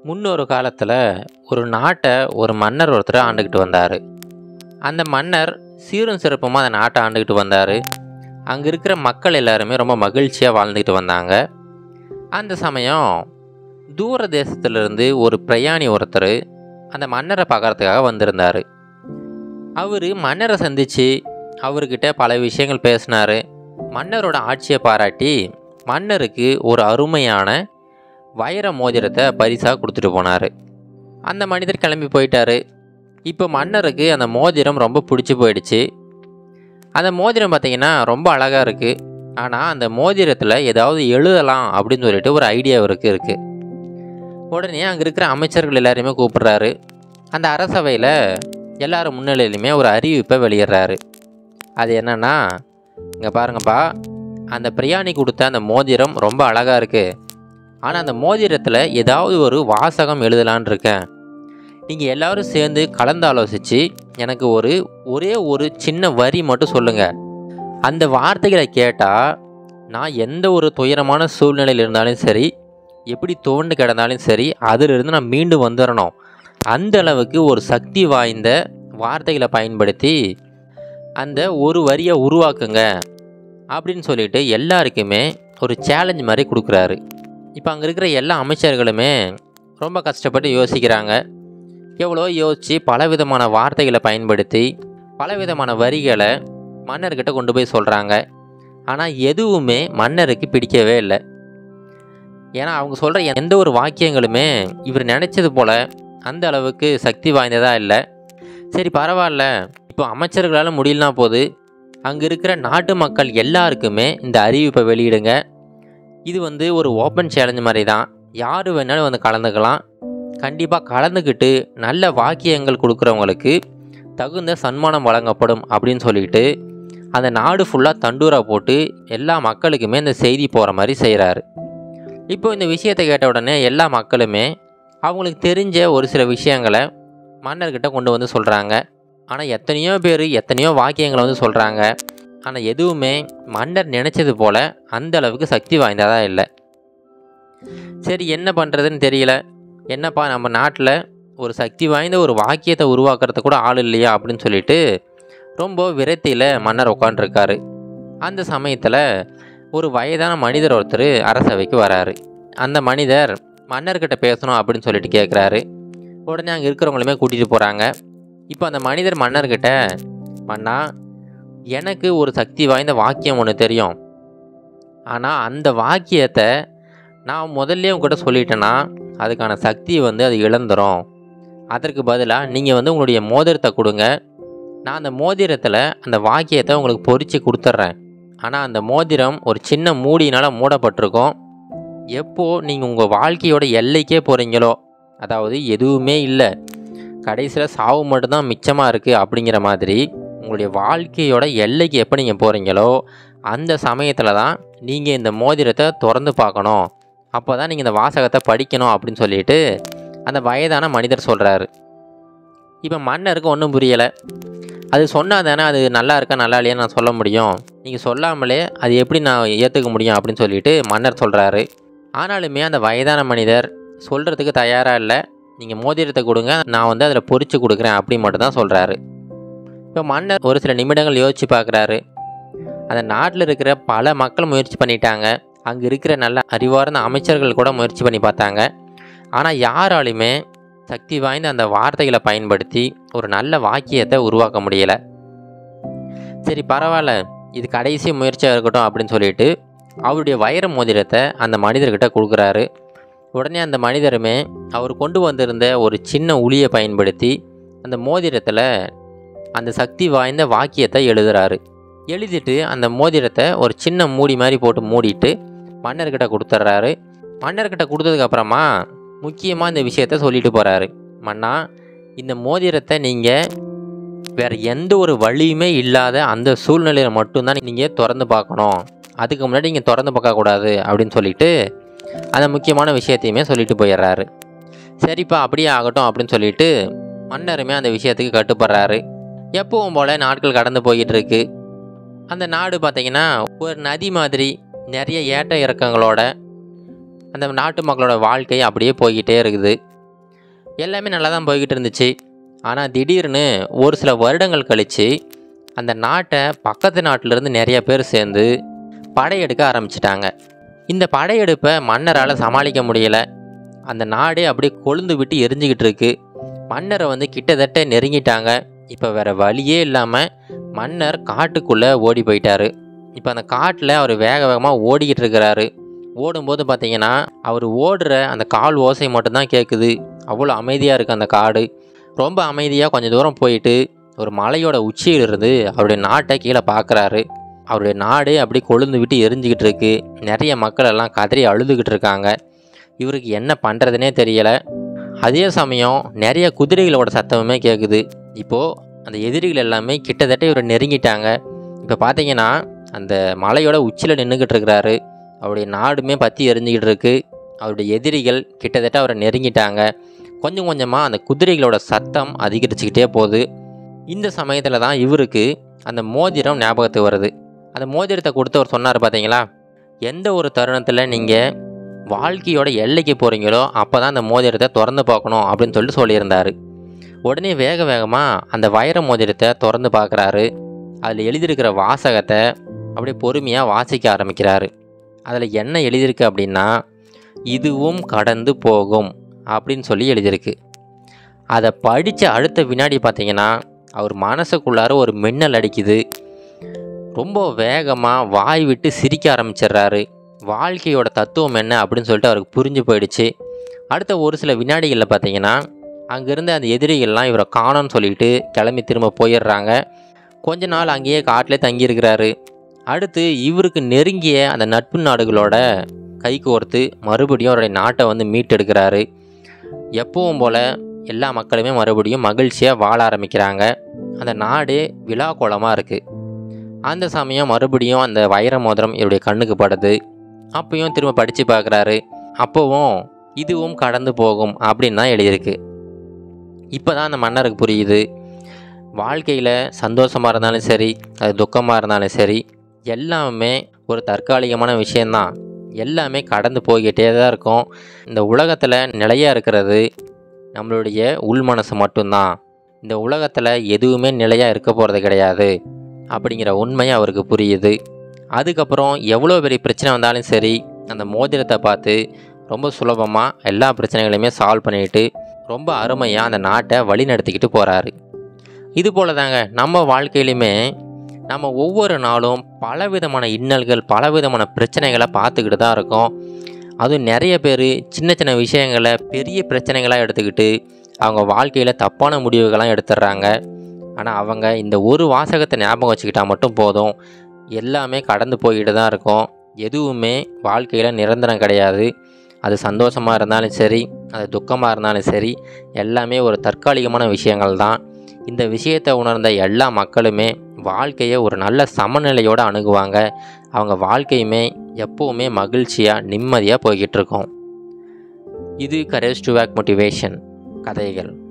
முன்னொரு காலத்தில் ஒரு நாட்டை ஒரு மன்னர் ஒருத்தர் ஆண்டுக்கிட்டு வந்தார் அந்த மன்னர் சீரும் சிறப்புமாக அந்த நாட்டை ஆண்டுக்கிட்டு வந்தார் அங்கே இருக்கிற மக்கள் எல்லாருமே ரொம்ப மகிழ்ச்சியாக வாழ்ந்துக்கிட்டு வந்தாங்க அந்த சமயம் தூர தேசத்திலிருந்து ஒரு பிரயாணி ஒருத்தர் அந்த மன்னரை பார்க்கறதுக்காக வந்திருந்தார் அவர் மன்னரை சந்தித்து அவர்கிட்ட பல விஷயங்கள் பேசினார் மன்னரோட ஆட்சியை பாராட்டி மன்னருக்கு ஒரு அருமையான வைர மோதிரத்தை பரிசாக கொடுத்துட்டு போனார் அந்த மனிதர் கிளம்பி போயிட்டாரு இப்போ மன்னருக்கு அந்த மோதிரம் ரொம்ப பிடிச்சி போயிடுச்சு அந்த மோதிரம் பார்த்தீங்கன்னா ரொம்ப அழகாக இருக்குது ஆனால் அந்த மோதிரத்தில் ஏதாவது எழுதலாம் அப்படின்னு சொல்லிட்டு ஒரு ஐடியா அவருக்கு இருக்குது உடனே அங்கே இருக்கிற அமைச்சர்கள் எல்லாரையுமே கூப்பிடுறாரு அந்த அரசவையில் எல்லாரும் முன்னிலையிலுமே ஒரு அறிவிப்பை வெளியிடுறாரு அது என்னன்னா இங்கே பாருங்கப்பா அந்த பிரியாணி கொடுத்த அந்த மோதிரம் ரொம்ப அழகாக இருக்குது ஆனால் அந்த மோதிரத்தில் ஏதாவது ஒரு வாசகம் எழுதலான் இருக்கேன் நீங்கள் எல்லாரும் சேர்ந்து கலந்து ஆலோசித்து எனக்கு ஒரு ஒரே ஒரு சின்ன வரி மட்டும் சொல்லுங்கள் அந்த வார்த்தைகளை கேட்டால் நான் எந்த ஒரு துயரமான சூழ்நிலையில் இருந்தாலும் சரி எப்படி தோண்டு கிடந்தாலும் சரி அதிலிருந்து நான் மீண்டு வந்துடணும் அந்த அளவுக்கு ஒரு சக்தி வாய்ந்த வார்த்தைகளை பயன்படுத்தி அந்த ஒரு வரியை உருவாக்குங்க அப்படின்னு சொல்லிட்டு எல்லாருக்குமே ஒரு சேலஞ்ச் மாதிரி கொடுக்குறாரு இப்போ அங்கே இருக்கிற எல்லா அமைச்சர்களுமே ரொம்ப கஷ்டப்பட்டு யோசிக்கிறாங்க எவ்வளோ யோசித்து பலவிதமான வார்த்தைகளை பயன்படுத்தி பலவிதமான வரிகளை மன்னர்கிட்ட கொண்டு போய் சொல்கிறாங்க ஆனால் எதுவுமே மன்னருக்கு பிடிக்கவே இல்லை ஏன்னா அவங்க சொல்கிற எந்த ஒரு வாக்கியங்களுமே இவர் நினச்சது போல் அந்த அளவுக்கு சக்தி வாய்ந்ததாக இல்லை சரி பரவாயில்ல இப்போ அமைச்சர்களால் முடியலனா போது அங்கே இருக்கிற நாட்டு மக்கள் எல்லாருக்குமே இந்த அறிவிப்பை வெளியிடுங்க இது வந்து ஒரு ஓப்பன் சேலஞ்ச் மாதிரி தான் யார் வேணாலும் வந்து கலந்துக்கலாம் கண்டிப்பாக கலந்துக்கிட்டு நல்ல வாக்கியங்கள் கொடுக்குறவங்களுக்கு தகுந்த சன்மானம் வழங்கப்படும் அப்படின்னு சொல்லிட்டு அந்த நாடு ஃபுல்லாக தண்டூரா போட்டு எல்லா மக்களுக்குமே இந்த செய்தி போகிற மாதிரி செய்கிறாரு இப்போ இந்த விஷயத்தை கேட்ட உடனே எல்லா மக்களுமே அவங்களுக்கு தெரிஞ்ச ஒரு சில விஷயங்களை மன்னர்கிட்ட கொண்டு வந்து சொல்கிறாங்க ஆனால் எத்தனையோ பேர் எத்தனையோ வாக்கியங்களை வந்து சொல்கிறாங்க ஆனால் எதுவுமே மன்னர் நினச்சது போல் அந்த அளவுக்கு சக்தி வாய்ந்ததாக இல்லை சரி என்ன பண்ணுறதுன்னு தெரியல என்னப்பா நம்ம நாட்டில் ஒரு சக்தி வாய்ந்த ஒரு வாக்கியத்தை உருவாக்குறது கூட ஆள் இல்லையா அப்படின்னு சொல்லிட்டு ரொம்ப விரத்தியில் மன்னர் உட்காண்டிருக்காரு அந்த சமயத்தில் ஒரு வயதான மனிதர் ஒருத்தர் அரசவைக்கு வராரு அந்த மனிதர் மன்னர்கிட்ட பேசணும் அப்படின்னு சொல்லிட்டு கேட்குறாரு உடனே அங்கே இருக்கிறவங்களுமே கூட்டிகிட்டு போகிறாங்க இப்போ அந்த மனிதர் மன்னர்கிட்ட மன்னா எனக்கு ஒரு சக்தி வாய்ந்த வாக்கியம் ஒன்று தெரியும் ஆனால் அந்த வாக்கியத்தை நான் முதல்ல உங்ககிட்ட சொல்லிட்டேன்னா அதுக்கான சக்தி வந்து அது இழந்துரும் அதற்கு பதிலாக நீங்கள் வந்து உங்களுடைய மோதிரத்தை கொடுங்க நான் அந்த மோதிரத்தில் அந்த வாக்கியத்தை உங்களுக்கு பொறிச்சு கொடுத்துட்றேன் ஆனால் அந்த மோதிரம் ஒரு சின்ன மூடியினால் மூடப்பட்டிருக்கும் எப்போது நீங்கள் உங்கள் வாழ்க்கையோட எல்லைக்கே போகிறீங்களோ அதாவது எதுவுமே இல்லை கடைசியில் சாவு மட்டும்தான் மிச்சமாக இருக்குது அப்படிங்கிற மாதிரி உங்களுடைய வாழ்க்கையோட எல்லைக்கு எப்போ நீங்கள் போகிறீங்களோ அந்த சமயத்தில் தான் நீங்கள் இந்த மோதிரத்தை திறந்து பார்க்கணும் அப்போ தான் நீங்கள் இந்த வாசகத்தை படிக்கணும் அப்படின்னு சொல்லிட்டு அந்த வயதான மனிதர் சொல்கிறாரு இப்போ மன்னருக்கு ஒன்றும் புரியலை அது சொன்னால் தானே அது நல்லா இருக்கா நல்லா இல்லையா நான் சொல்ல முடியும் நீங்கள் சொல்லாமலே அது எப்படி நான் ஏற்றுக்க முடியும் அப்படின்னு சொல்லிட்டு மன்னர் சொல்கிறாரு ஆனாலுமே அந்த வயதான மனிதர் சொல்கிறதுக்கு தயாராக இல்லை நீங்கள் மோதிரத்தை கொடுங்க நான் வந்து அதில் பொறிச்சு கொடுக்குறேன் அப்படின்னு மட்டும் தான் சொல்கிறாரு இப்போ மன்னர் ஒரு சில நிமிடங்கள் யோசித்து பார்க்குறாரு அந்த நாட்டில் இருக்கிற பல மக்கள் முயற்சி பண்ணிட்டாங்க அங்கே இருக்கிற நல்ல அறிவார்ந்த அமைச்சர்கள் கூட முயற்சி பண்ணி பார்த்தாங்க ஆனால் யாராலுமே சக்தி வாய்ந்த அந்த வார்த்தைகளை பயன்படுத்தி ஒரு நல்ல வாக்கியத்தை உருவாக்க முடியலை சரி பரவாயில்ல இது கடைசி முயற்சியாக இருக்கட்டும் அப்படின்னு சொல்லிட்டு அவருடைய வைர மோதிரத்தை அந்த மனிதர்கிட்ட கொடுக்குறாரு உடனே அந்த மனிதருமே அவர் கொண்டு வந்திருந்த ஒரு சின்ன உளியை பயன்படுத்தி அந்த மோதிரத்தில் அந்த சக்தி வாய்ந்த வாக்கியத்தை எழுதுறாரு எழுதிட்டு அந்த மோதிரத்தை ஒரு சின்ன மூடி மாதிரி போட்டு மூடிட்டு மன்னர்கிட்ட கொடுத்துட்றாரு மன்னர்கிட்ட கொடுத்ததுக்கப்புறமா முக்கியமாக இந்த விஷயத்த சொல்லிட்டு போகிறாரு மன்னா இந்த மோதிரத்தை நீங்கள் வேறு எந்த ஒரு வழியுமே இல்லாத அந்த சூழ்நிலையில் மட்டும்தான் நீங்கள் திறந்து பார்க்கணும் அதுக்கு முன்னாடி நீங்கள் திறந்து பார்க்கக்கூடாது அப்படின்னு சொல்லிட்டு அந்த முக்கியமான விஷயத்தையுமே சொல்லிட்டு போயிடுறாரு சரிப்பா அப்படியே ஆகட்டும் அப்படின்னு சொல்லிட்டு மன்னருமே அந்த விஷயத்துக்கு கட்டுப்படுறாரு எப்பவும் போல் நாட்கள் கடந்து போயிட்டு இருக்கு அந்த நாடு பார்த்திங்கன்னா ஒரு நதி மாதிரி நிறைய ஏற்ற இறக்கங்களோட அந்த நாட்டு மக்களோட வாழ்க்கை அப்படியே போய்கிட்டே இருக்குது எல்லாமே நல்லா தான் போய்கிட்டு இருந்துச்சு ஆனால் திடீர்னு ஒரு சில வருடங்கள் கழித்து அந்த நாட்டை பக்கத்து நாட்டிலேருந்து நிறைய பேர் சேர்ந்து படையெடுக்க ஆரம்பிச்சிட்டாங்க இந்த படையெடுப்பை மன்னரால் சமாளிக்க முடியல அந்த நாடே அப்படியே கொழுந்து விட்டு எரிஞ்சுக்கிட்டு இருக்கு மன்னரை வந்து கிட்டத்தட்ட நெருங்கிட்டாங்க இப்போ வேற வழியே இல்லாமல் மன்னர் காட்டுக்குள்ளே ஓடி போயிட்டாரு இப்போ அந்த காட்டில் அவர் வேக வேகமாக ஓடிக்கிட்டு இருக்கிறாரு ஓடும்போது பார்த்தீங்கன்னா அவர் ஓடுற அந்த கால் ஓசை மட்டும்தான் கேட்குது அவ்வளோ அமைதியாக இருக்குது அந்த காடு ரொம்ப அமைதியாக கொஞ்சம் தூரம் போயிட்டு ஒரு மலையோட உச்சியிலிருந்து அவருடைய நாட்டை கீழே பார்க்குறாரு அவருடைய நாடு அப்படி கொழுந்து விட்டு எரிஞ்சுக்கிட்டு இருக்கு நிறைய மக்கள் எல்லாம் கதறி அழுதுகிட்டு இருக்காங்க இவருக்கு என்ன பண்ணுறதுனே தெரியலை அதே சமயம் நிறைய குதிரைகளோட சத்தமுமே கேட்குது இப்போது அந்த எதிரிகள் எல்லாமே கிட்டத்தட்ட இவர் நெருங்கிட்டாங்க இப்போ பார்த்தீங்கன்னா அந்த மலையோட உச்சியில் நின்றுக்கிட்டு இருக்கிறாரு அவருடைய நாடுமே பற்றி எரிஞ்சுக்கிட்டு இருக்கு அவருடைய எதிரிகள் கிட்டத்தட்ட அவரை நெருங்கிட்டாங்க கொஞ்சம் கொஞ்சமாக அந்த குதிரைகளோட சத்தம் அதிகரிச்சுக்கிட்டே போகுது இந்த சமயத்தில் தான் இவருக்கு அந்த மோதிரம் ஞாபகத்துக்கு வருது அந்த மோதிரத்தை கொடுத்து அவர் சொன்னார் பார்த்தீங்களா எந்த ஒரு தருணத்தில் நீங்கள் வாழ்க்கையோட எல்லைக்கு போகிறீங்களோ அப்போ தான் அந்த மோதிரத்தை திறந்து பார்க்கணும் அப்படின்னு சொல்லிட்டு சொல்லியிருந்தார் உடனே வேக வேகமாக அந்த வைர மோதிரத்தை திறந்து பார்க்குறாரு அதில் எழுதியிருக்கிற வாசகத்தை அப்படியே பொறுமையாக வாசிக்க ஆரம்பிக்கிறாரு அதில் என்ன எழுதியிருக்கு அப்படின்னா இதுவும் கடந்து போகும் அப்படின்னு சொல்லி எழுதியிருக்கு அதை படித்த அடுத்த வினாடி பார்த்தீங்கன்னா அவர் மனசுக்குள்ளார ஒரு மின்னல் அடிக்குது ரொம்ப வேகமாக வாய் விட்டு சிரிக்க ஆரம்பிச்சிடுறாரு வாழ்க்கையோட தத்துவம் என்ன அப்படின்னு சொல்லிட்டு அவருக்கு புரிஞ்சு போயிடுச்சு அடுத்த ஒரு சில வினாடிகளில் பார்த்தீங்கன்னா அங்கேருந்து அந்த எதிரிகள்லாம் இவரை காணோன்னு சொல்லிட்டு கிளம்பி திரும்ப போயிடுறாங்க கொஞ்ச நாள் அங்கேயே காட்டிலே தங்கியிருக்கிறாரு அடுத்து இவருக்கு நெருங்கிய அந்த நட்பு நாடுகளோட கை கோர்த்து மறுபடியும் அவருடைய நாட்டை வந்து மீட்டெடுக்கிறாரு எப்பவும் போல் எல்லா மக்களுமே மறுபடியும் மகிழ்ச்சியாக வாழ ஆரம்பிக்கிறாங்க அந்த நாடு விழா கோலமாக இருக்குது அந்த சமயம் மறுபடியும் அந்த வைர மோதிரம் இவருடைய கண்ணுக்கு படுது அப்பயும் திரும்ப படித்து பார்க்குறாரு அப்போவும் இதுவும் கடந்து போகும் அப்படின்னு தான் எழுதியிருக்கு இப்போ தான் அந்த மன்னருக்கு புரியுது வாழ்க்கையில் சந்தோஷமாக இருந்தாலும் சரி அது துக்கமாக இருந்தாலும் சரி எல்லாமே ஒரு தற்காலிகமான விஷயந்தான் எல்லாமே கடந்து போய்கிட்டே தான் இருக்கும் இந்த உலகத்தில் நிலையாக இருக்கிறது நம்மளுடைய உள் மனசு மட்டும்தான் இந்த உலகத்தில் எதுவுமே நிலையாக இருக்க போகிறது கிடையாது அப்படிங்கிற உண்மை அவருக்கு புரியுது அதுக்கப்புறம் எவ்வளோ பெரிய பிரச்சனை வந்தாலும் சரி அந்த மோதிரத்தை பார்த்து ரொம்ப சுலபமாக எல்லா பிரச்சனைகளையுமே சால்வ் பண்ணிட்டு ரொம்ப அருமையாக அந்த நாட்டை வழி நடத்திக்கிட்டு போகிறாரு இது போல தாங்க நம்ம வாழ்க்கையிலுமே நம்ம ஒவ்வொரு நாளும் பலவிதமான இன்னல்கள் பலவிதமான பிரச்சனைகளை பார்த்துக்கிட்டு தான் இருக்கோம் அதுவும் நிறைய பேர் சின்ன சின்ன விஷயங்களை பெரிய பிரச்சனைகளாக எடுத்துக்கிட்டு அவங்க வாழ்க்கையில் தப்பான முடிவுகள்லாம் எடுத்துடுறாங்க ஆனால் அவங்க இந்த ஒரு வாசகத்தை ஞாபகம் வச்சுக்கிட்டா மட்டும் போதும் எல்லாமே கடந்து போய்கிட்டு தான் இருக்கும் எதுவுமே வாழ்க்கையில் நிரந்தரம் கிடையாது அது சந்தோஷமாக இருந்தாலும் சரி அது துக்கமாக இருந்தாலும் சரி எல்லாமே ஒரு தற்காலிகமான விஷயங்கள் தான் இந்த விஷயத்தை உணர்ந்த எல்லா மக்களுமே வாழ்க்கையை ஒரு நல்ல சமநிலையோடு அணுகுவாங்க அவங்க வாழ்க்கையுமே எப்போவுமே மகிழ்ச்சியாக நிம்மதியாக போய்கிட்டு இருக்கும் இது கரேஜ் டு வேக் மோட்டிவேஷன் கதைகள்